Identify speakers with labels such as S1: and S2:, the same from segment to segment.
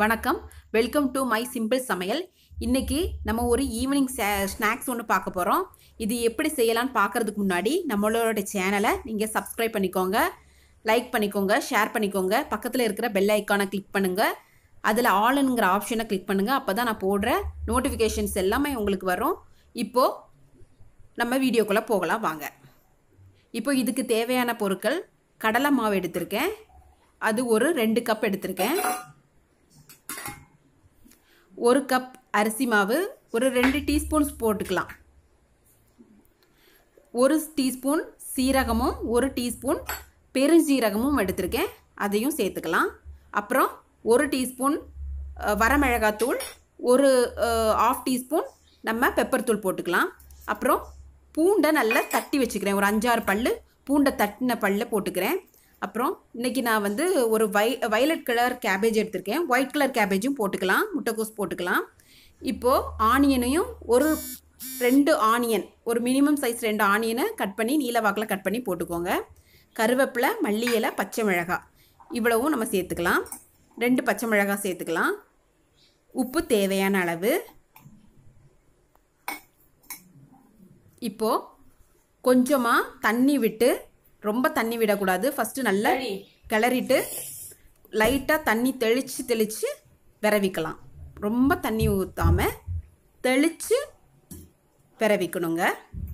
S1: வணக்கம் welcome to my simple சமையல் இன்னைக்கு நம்ம ஒரு ஈவினிங் ஸ்நாக்ஸ் ஒன்று பார்க்க போகிறோம் இது எப்படி செய்யலாம்னு பார்க்கறதுக்கு முன்னாடி நம்மளோட சேனலை நீங்கள் சப்ஸ்கிரைப் பண்ணிக்கோங்க லைக் பண்ணிக்கோங்க ஷேர் பண்ணிக்கோங்க பக்கத்தில் இருக்கிற பெல் ஐக்கானை கிளிக் பண்ணுங்கள் அதில் ஆல்ங்கிற ஆப்ஷனை கிளிக் பண்ணுங்கள் அப்போ தான் நான் போடுற நோட்டிஃபிகேஷன்ஸ் எல்லாமே உங்களுக்கு வரும் இப்போது நம்ம வீடியோக்குள்ளே போகலாம் வாங்க இப்போ இதுக்கு தேவையான பொருட்கள் கடலை மாவு எடுத்திருக்கேன் அது ஒரு ரெண்டு கப் எடுத்திருக்கேன் ஒரு கப் அரிசி மாவு ஒரு ரெண்டு டீஸ்பூன்ஸ் போட்டுக்கலாம் ஒரு டீஸ்பூன் சீரகமும் ஒரு டீஸ்பூன் பெருஞ்சீரகமும் எடுத்திருக்கேன் அதையும் சேர்த்துக்கலாம் அப்புறம் ஒரு டீஸ்பூன் அஹ், வரமிளகாத்தூள் ஒரு ஆஃப் டீஸ்பூன் நம்ம பெப்பர் தூள் போட்டுக்கலாம் அப்புறம் பூண்டை நல்லா தட்டி வச்சுக்கிறேன் ஒரு அஞ்சாறு பல் பூண்டை தட்டின பல்ல போட்டுக்கிறேன் அப்புறம் இன்றைக்கி நான் வந்து ஒரு வை வயலட் கலர் கேபேஜ் எடுத்திருக்கேன் ஒயிட் கலர் கேபேஜும் போட்டுக்கலாம் முட்டைக்கோஸ் போட்டுக்கலாம் இப்போது ஆனியனையும் ஒரு ரெண்டு ஆனியன் ஒரு மினிமம் சைஸ் ரெண்டு ஆனியனை கட் பண்ணி நீல வாக்கில் கட் பண்ணி போட்டுக்கோங்க கருவேப்பிலை மல்லி இலை பச்சை மிளகாய் இவ்வளவும் நம்ம சேர்த்துக்கலாம் ரெண்டு பச்சை மிளகாய் சேர்த்துக்கலாம் உப்பு தேவையான அளவு இப்போது கொஞ்சமாக தண்ணி விட்டு ரொம்ப தண்ணி விடக்கூடாது ஃபஸ்ட்டு நல்லா கிளறிட்டு லைட்டாக தண்ணி தெளித்து தெளித்து விரவிக்கலாம் ரொம்ப தண்ணி ஊற்றாம தெளித்து விரவிக்கணுங்க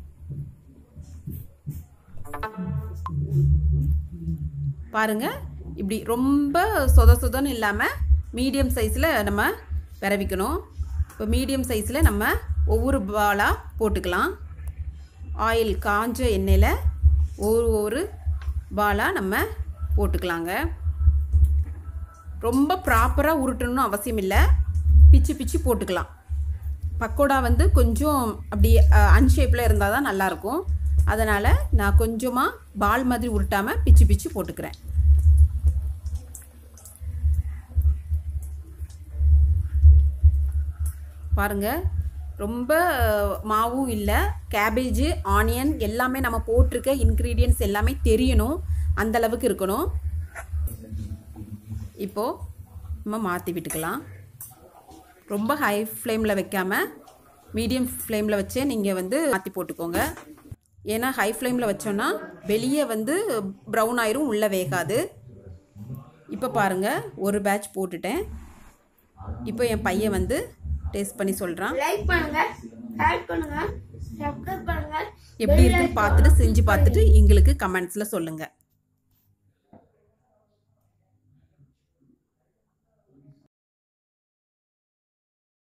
S1: பாருங்க இப்படி ரொம்ப சொத சொதன்னு இல்லாமல் மீடியம் சைஸில் நம்ம விரவிக்கணும் இப்போ மீடியம் சைஸில் நம்ம ஒவ்வொரு பாலாக போட்டுக்கலாம் ஆயில் காஞ்ச எண்ணெயில் ஒரு ஒரு பாலாக நம்ம போட்டுக்கலாங்க ரொம்ப ப்ராப்பராக உருட்டணும்னு அவசியம் இல்லை பிச்சு பிச்சு போட்டுக்கலாம் பக்கோடா வந்து கொஞ்சம் அப்படி அன்ஷேப்பில் இருந்தால் தான் நல்லாயிருக்கும் அதனால் நான் கொஞ்சமாக பால் மாதிரி உருட்டாமல் பிச்சு பிச்சு போட்டுக்கிறேன் பாருங்கள் ரொம்ப மாவும் இல்லை கேபேஜு ஆனியன் எல்லாமே நம்ம போட்டிருக்க இன்க்ரீடியன்ஸ் எல்லாமே தெரியணும் அந்த அளவுக்கு இருக்கணும் இப்போது நம்ம மாற்றி விட்டுக்கலாம் ரொம்ப ஹை ஃப்ளேமில் வைக்காமல் மீடியம் ஃப்ளேமில் வச்சே நீங்கள் வந்து மாற்றி போட்டுக்கோங்க ஏன்னா ஹை ஃப்ளேமில் வச்சோன்னா வெளியே வந்து ப்ரௌன் ஆயிரும் உள்ளே வேகாது இப்போ பாருங்கள் ஒரு பேட்ச் போட்டுட்டேன் இப்போ என் பையன் வந்து டேஸ்ட் பண்ணி சொல்கிறான்
S2: லைக் பண்ணுங்க ஷேர் பண்ணுங்க சப்ஸ்கிரைப் பண்ணுங்க
S1: எப்படி இருக்குன்னு பார்த்துட்டு செஞ்சு பார்த்துட்டு எங்களுக்கு கமெண்ட்ஸில் சொல்லுங்கள்